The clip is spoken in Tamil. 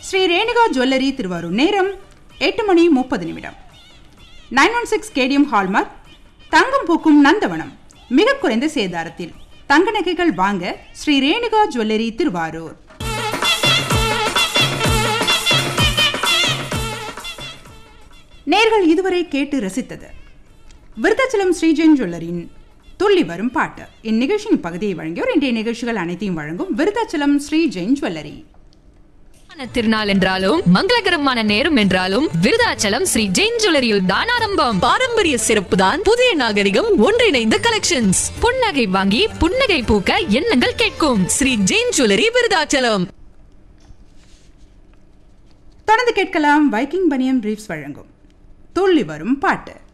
ஸ்ரீ ரேணுகா ஜுவல்லரி திருவாரூர் நேரம் எட்டு மணி முப்பது நிமிடம் nine one six KDM hallmark தங்கம் பூக்கும் நந்தவனம் மிக குறைந்த சேதாரத்தில் தங்க நகைகள் வாங்க ஸ்ரீ ரேணுகா ஜுவல்லரி திருவாரூர் நேர்கள் இதுவரை கேட்டு ரசித்தது விருத்தாச்சலம் ஸ்ரீஜெயின் ஜுவல்லரின் துள்ளி வரும் பாட்டு இந்நிகழ்ச்சியின் பகுதியை வழங்கியோர் இன்றைய நிகழ்ச்சிகள் அனைத்தையும் வழங்கும் விருத்தாச்சலம் ஸ்ரீ ஜெயின் ஜுவல்லரி திருமண திருநாள் என்றாலும் மங்களகரமான நேரம் என்றாலும் விருதாச்சலம் ஸ்ரீ ஜெயின் ஜுவல்லரியில் தான் ஆரம்பம் பாரம்பரிய சிறப்பு தான் புதிய நாகரிகம் ஒன்றிணைந்த கலெக்ஷன்ஸ் புன்னகை வாங்கி புன்னகை பூக்க எண்ணங்கள் கேட்கும் ஸ்ரீ ஜெயின் ஜுவல்லரி விருதாச்சலம் தொடர்ந்து கேட்கலாம் வைக்கிங் பனியன் பிரீஃப்ஸ் வழங்கும் துள்ளி வரும் பாட்டு